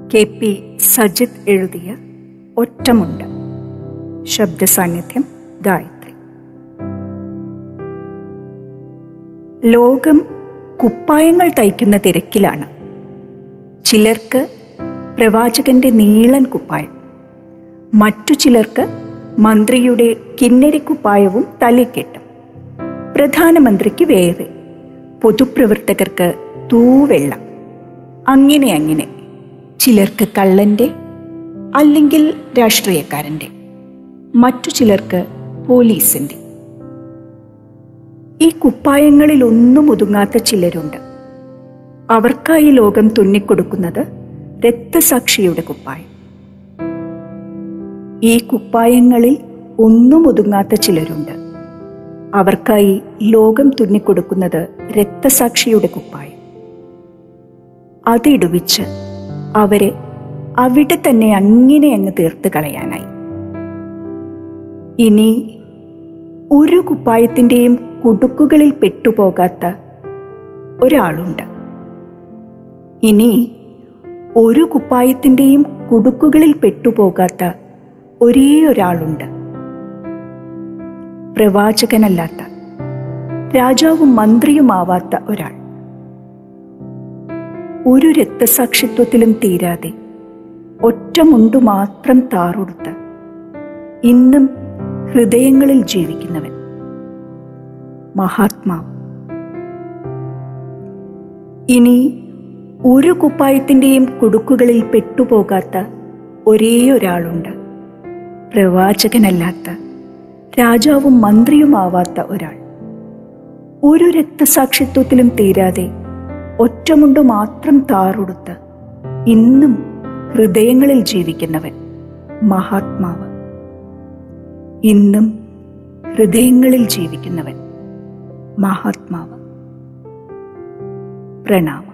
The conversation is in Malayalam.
കെ പി സജിത് എഴുതിയ ഒറ്റമുണ്ട് ശബ്ദ സാന്നിധ്യം ഗായത്രി ലോകം കുപ്പായങ്ങൾ തയ്ക്കുന്ന തിരക്കിലാണ് ചിലർക്ക് പ്രവാചകന്റെ നീളൻ കുപ്പായം മറ്റു ചിലർക്ക് മന്ത്രിയുടെ കിന്നരിക്കുപ്പായവും തലയ്ക്കെട്ടും പ്രധാനമന്ത്രിക്ക് വേറെ പൊതുപ്രവർത്തകർക്ക് തൂവെള്ളം അങ്ങനെ അങ്ങനെ ചിലർക്ക് കള്ളന്റെ അല്ലെങ്കിൽ രാഷ്ട്രീയക്കാരന്റെ മറ്റു ചിലർക്ക് പോലീസിന്റെ ഈ കുപ്പായങ്ങളിൽ ഒന്നും ഒതുങ്ങാത്ത ചിലരുണ്ട് അവർക്കായി ലോകം തുന്നിക്കൊടുക്കുന്നത് രക്തസാക്ഷിയുടെ കുപ്പായം ഈ കുപ്പായങ്ങളിൽ ഒന്നും ഒതുങ്ങാത്ത ചിലരുണ്ട് അവർക്കായി ലോകം തുന്നിക്കൊടുക്കുന്നത് രക്തസാക്ഷിയുടെ കുപ്പായം അതിടുവിച്ച് അവരെ അവിടെ തന്നെ അങ്ങനെ അങ്ങ് തീർത്ത് കളയാനായി ഇനി ഒരു കുപ്പായത്തിൻ്റെയും കുടുക്കുകളിൽ പെട്ടുപോകാത്ത ഒരാളുണ്ട് ഇനി ഒരു കുപ്പായത്തിൻ്റെയും കുടുക്കുകളിൽ പെട്ടുപോകാത്ത ഒരേ ഒരാളുണ്ട് പ്രവാചകനല്ലാത്ത രാജാവും മന്ത്രിയുമാവാത്ത ഒരാൾ ഒരു രക്തസാക്ഷിത്വത്തിലും തീരാതെ ഒറ്റമുണ്ടു മാത്രം താറുടുത്ത് ഇന്നും ഹൃദയങ്ങളിൽ ജീവിക്കുന്നവൻ മഹാത്മാവ് ഇനി ഒരു കുപ്പായത്തിൻ്റെയും കുടുക്കുകളിൽ പെട്ടുപോകാത്ത ഒരേ ഒരാളുണ്ട് പ്രവാചകനല്ലാത്ത രാജാവും മന്ത്രിയുമാവാത്ത ഒരാൾ ഒരു രക്തസാക്ഷിത്വത്തിലും തീരാതെ ഒറ്റമുണ്ട് മാത്രം താറുടുത്ത് ഇന്നും ഹൃദയങ്ങളിൽ ജീവിക്കുന്നവൻ മഹാത്മാവ് ഇന്നും ഹൃദയങ്ങളിൽ ജീവിക്കുന്നവൻ മഹാത്മാവ് പ്രണാമം